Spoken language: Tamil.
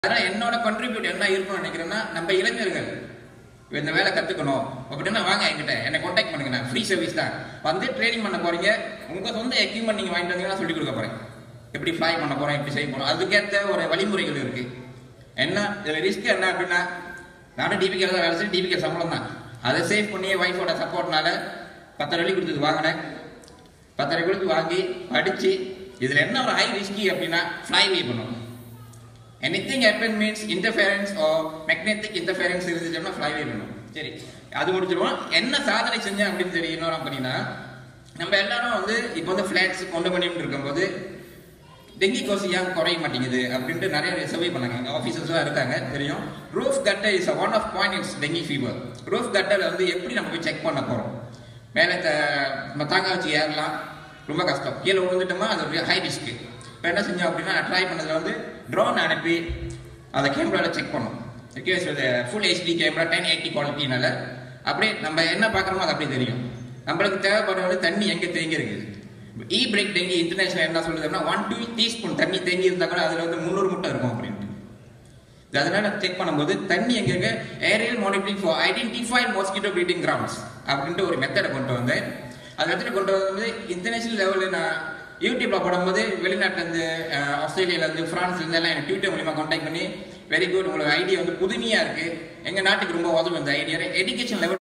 அதனால என்னோட கான்ட்ரிபியூட் என்ன இருக்கும்னு நினைக்கிறேன்னா நம்ம இளைஞர்கள் இந்த வேலை கத்துக்கணும் அப்படின்னா வாங்க என்கிட்ட என்னை காண்டாக்ட் பண்ணுங்க நான் ஃப்ரீ சர்வீஸ் தான் வந்து ட்ரைனிங் பண்ண போறீங்க உங்க சொந்த எக்யூப்மெண்ட் நீங்க வாங்கிட்டு வந்தீங்கன்னா சொல்லி கொடுக்க போறேன் எப்படி ஃப்ளை பண்ண போறோம் எப்படி செய்ய போறோம் அதுக்கேற்ற ஒரு வழிமுறைகள் இருக்கு என்ன இதுல ரிஸ்க் என்ன அப்படின்னா நானும் டிபிகேல தான் வேலை செய்ய டிபிகே சம்பளம் தான் அதை சேவ் பண்ணி ஒய்ஃபோட சப்போர்ட்னால பத்தரை வழி கொடுத்தது வாங்கினேன் பத்தரை கொடுத்து வாங்கி படிச்சு இதுல என்ன ஒரு ஹை ரிஸ்கி அப்படின்னா ஃப்ளைவே பண்ணணும் anything happen means interference or magnetic interference இருந்துச்சுன்னா ஃப்ளைவே பண்ணும் சரி அது முடிச்சிருவோம் என்ன சாதனை செஞ்சேன் அப்படின்னு தெரியணும் அப்படின்னா நம்ம எல்லாரும் வந்து இப்போ வந்து ஃபிளாட்ஸ் கொண்டு பண்ணிட்டு இருக்கும்போது டெங்கி கோசி ஏன் குறைய மாட்டேங்குது அப்படின்ட்டு நிறைய சர்வே பண்ணாங்க எங்கள் ஆஃபீஸர்ஸ்லாம் இருக்காங்க தெரியும் roof cutter is one of point it's dengue fever roof கட்டரில் வந்து எப்படி நம்ம போய் செக் பண்ண போகிறோம் மேலே த- நம்ம தாங்க வச்சு ஏறலாம் ரொம்ப கஷ்டம் கீழே விழுந்துட்டோமா அது ஒரு ஹை ரிஸ்க்கு இப்போ என்ன செஞ்சோம் அப்படின்னா ட்ரை பண்ணதில் வந்து ட்ரோன் அனுப்பி அதை கேமராவில் செக் பண்ணோம் okay full HD camera ten eighty குவாலிட்டினால அப்படியே நம்ம என்ன பார்க்குறோமோ அது அப்படியே தெரியும் நம்மளுக்கு தேவைப்படுற வந்து தண்ணி எங்கே தேங்கி இருக்குது இ பிரேக் டெங்கி இன்டர்நேஷனல் என்ன சொல்லுதுன்னா ஒன் டூ டீஸ்பூன் தண்ணி தேங்கி இருந்தா கூட அதில் வந்து முந்நூறு முட்டை இருக்கும் அப்படின்ட்டு இது அதனால செக் பண்ணும்போது தண்ணி எங்க இருக்கு aerial monitoring for identify mosquito breeding grounds அப்படின்ட்டு ஒரு மெத்தடை கொண்டு வந்தேன் அது மெத்தடை கொண்டு வரும்போது இன்டர்நேஷனல் லெவலில் நான் யூடியூப்ல போடும்போது வெளிநாட்டிலேருந்து ஆஸ்திரேலியாலேருந்து ஃப்ரான்ஸ்லேருந்து எல்லாம் எனக்கு ட்விட்டர் மூலியமா கான்டாக்ட் பண்ணி வெரி குட் உங்களுக்கு ஐடியா வந்து புதுமையா இருக்கு எங்க நாட்டுக்கு ரொம்ப உதவும் இந்த ஐடியா எஜுகேஷன் லெவல்